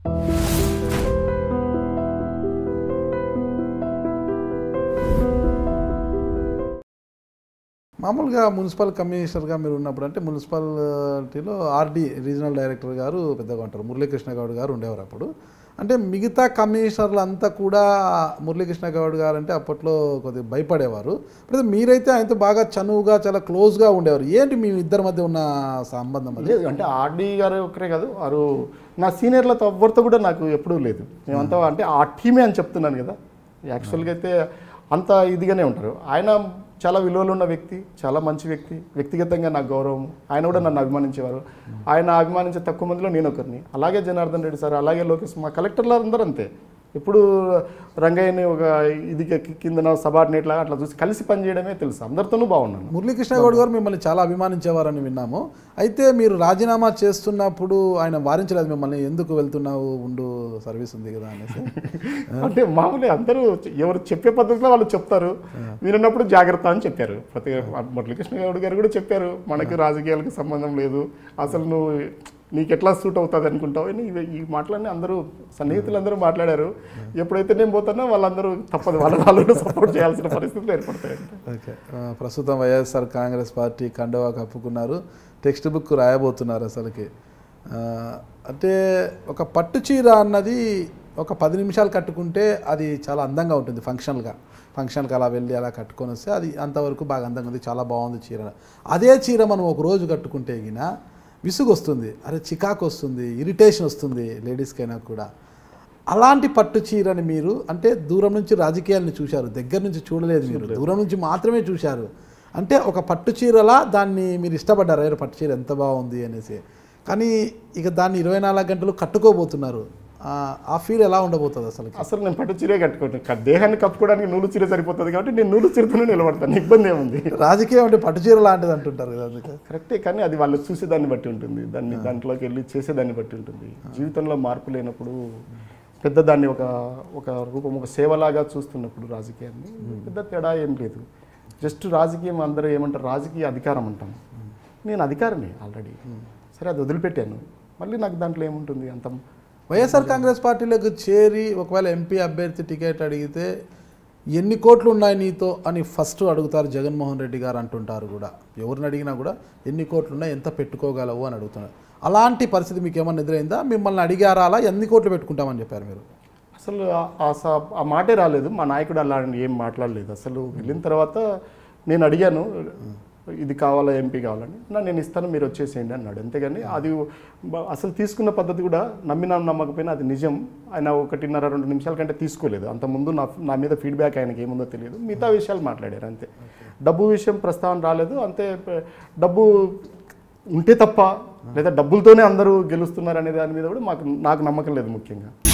మామూలుగా మున్సిపల్ కమిషనర్గా మీరు ఉన్నప్పుడు అంటే మున్సిపాలిటీలో ఆర్డీ రీజనల్ డైరెక్టర్ గారు పెద్దగా ఉంటారు మురళీకృష్ణ గౌడ్ గారు ఉండేవారు అప్పుడు అంటే మిగతా కమిషనర్లు అంతా కూడా మురళీకృష్ణ గౌడ్ గారు అంటే అప్పట్లో కొద్దిగా భయపడేవారు అయితే మీరైతే ఆయనతో బాగా చనువుగా చాలా క్లోజ్గా ఉండేవారు ఏంటి మీ ఇద్దరి మధ్య ఉన్న సంబంధం అది లేదు అంటే ఆర్డీ గారు ఒకరే కాదు వారు నా సీనియర్లతో ఎవరితో కూడా నాకు ఎప్పుడూ లేదు మేమంతా అంటే ఆ టీమే అని చెప్తున్నాను కదా యాక్చువల్గా అయితే అంత ఇదిగానే ఉంటారు ఆయన చాలా విలువలు ఉన్న వ్యక్తి చాలా మంచి వ్యక్తి వ్యక్తిగతంగా నాకు గౌరవం ఆయన కూడా నన్ను అభిమానించేవారు ఆయన అభిమానించే తక్కువ మందిలో నేను ఒకరిని అలాగే జనార్దన్ రెడ్డి సార్ అలాగే లోకేష్ మా కలెక్టర్లు అందరూ అంతే ఇప్పుడు రంగయ్యని ఒక ఇది కింద సబార్డినేట్ లాగా అట్లా చూసి కలిసి పనిచేయడమే తెలుసు అందరితోనూ బాగున్నాను మురళీకృష్ణ గౌడ్ గారు మిమ్మల్ని చాలా అభిమానించేవారని విన్నాము అయితే మీరు రాజీనామా చేస్తున్నప్పుడు ఆయన వారించలేదు మిమ్మల్ని ఎందుకు వెళ్తున్నావు ఉండు సర్వీస్ ఉంది కదా అనేసి అంటే మామూలే అందరూ ఎవరు చెప్పే పద్ధతిలో వాళ్ళు చెప్తారు మీరున్నప్పుడు జాగ్రత్త అని చెప్పారు ప్రతి మురళీకృష్ణ గౌడ్ గారు కూడా చెప్పారు మనకి రాజకీయాలకు సంబంధం లేదు అసలు నువ్వు నీకు ఎట్లా సూట్ అవుతుంది అనుకుంటావు అని ఇవి- ఈ మాటలన్నీ అందరూ సన్నిహితులు అందరూ మాట్లాడారు ఎప్పుడైతే నేను పోతానో వాళ్ళందరూ తప్పదు వాళ్ళ వాళ్ళు సపోర్ట్ చేయాల్సిన పరిస్థితులు ఏర్పడతాయి ఓకే ఆ, ప్రస్తుతం వైఎస్ఆర్ కాంగ్రెస్ పార్టీ కండవా కప్పుకున్నారు టెక్స్ట్ బుక్ రాయబోతున్నారు అసలుకి ఆ, అంటే ఒక పట్టు చీర అన్నది ఒక పది నిమిషాలు కట్టుకుంటే అది చాలా అందంగా ఉంటుంది ఫంక్షన్గా ఫంక్షన్కి అలా వెళ్ళి అలా కట్టుకొని వస్తే అది అంతవరకు బాగా అందంగా ఉంది చాలా బాగుంది చీర అదే చీర మనం ఒక రోజు కట్టుకుంటే గిన విసుగు వస్తుంది అరే చికాకు వస్తుంది ఇరిటేషన్ వస్తుంది లేడీస్కైనా కూడా అలాంటి పట్టు చీరని మీరు అంటే దూరం నుంచి రాజకీయాలను చూశారు దగ్గర నుంచి చూడలేదు మీరు దూరం నుంచి మాత్రమే చూశారు అంటే ఒక పట్టు చీరలా దాన్ని మీరు ఇష్టపడ్డారు అయ్యారు పట్టు చీర ఎంత బాగుంది అనేసి కానీ ఇక దాన్ని ఇరవై నాలుగు గంటలు కట్టుకోబోతున్నారు ఆ- ఆ ఫీల్ ఎలా ఉండబోతుంది అసలు అసలు నేను పట్టు చీరే కట్టుకుంటాను క- దేహాన్ని కప్పుకోవడానికి నూలు చీర సరిపోతుంది కాబట్టి నేను నూలు చీరతోనే నిలబడతాను ఇబ్బంది ఏముంది రాజకీయం అంటే పట్టు చీర లాంటిది అంటుంటారు కదా అందుకే కరెక్టే కానీ అది వాళ్ళు చూసేదాన్ని బట్టి ఉంటుంది దాన్ని దాంట్లోకి వెళ్ళి చేసేదాన్ని బట్టి ఉంటుంది జీవితంలో మార్పు లేనప్పుడు పెద్ద దాన్ని ఒక ఒక రూపం ఒక సేవలాగా చూస్తున్నప్పుడు రాజకీయాన్ని పెద్ద తేడా ఏం లేదు జస్ట్ రాజకీయం అందరూ ఏమంటారు రాజకీయ అధికారం అంటాం నేను అధికారమే ఆల్రెడీ సరే అది వదిలిపెట్టాను మళ్ళీ నాకు దాంట్లో ఏముంటుంది అంత వైఎస్ఆర్ కాంగ్రెస్ పార్టీలోకి చేరి ఒకవేళ ఎంపీ అభ్యర్థి టికెట్ అడిగితే ఎన్ని కోట్లు ఉన్నాయి నీతో అని ఫస్ట్ అడుగుతారు జగన్మోహన్ రెడ్డి గారు అంటుంటారు కూడా ఎవరిని అడిగినా కూడా ఎన్ని కోట్లు ఉన్నాయి ఎంత పెట్టుకోగలవు అని అడుగుతున్నారు అలాంటి పరిస్థితి మీకు ఏమన్నా ఎదురైందా మిమ్మల్ని అడిగారా అలా ఎన్ని కోట్లు పెట్టుకుంటామని చెప్పారు మీరు అసలు ఆ- ఆ స- ఆ మాటే రాలేదు మా నాయకుడు అలా ఏం మాట్లాడలేదు అసలు వెళ్ళిన తర్వాత నేను అడిగాను ఇది కావాలా ఎంపీ కావాలని నా నేను ఇస్తాను మీరు వచ్చేసేయండి అన్నాడు అంతేగాని అది బ- అసలు తీసుకున్న పద్ధతి కూడా నమ్మినా నమ్మకపోయినా అది నిజం ఆయన ఒకటిన్నర రెండు నిమిషాల కంటే తీసుకోలేదు అంత ముందు నా నా మీద ఫీడ్బ్యాక్ ఆయనకి ఏముందో తెలియదు మిగతా విషయాలు మాట్లాడారు అంతే డబ్బు విషయం ప్రస్తావన రాలేదు అంతే ప- డబ్బు ఉంటే తప్ప లేదా డబ్బులతోనే అందరూ గెలుస్తున్నారు అనే దాని మీద కూడా మాకు నాకు నమ్మకం లేదు ముఖ్యంగా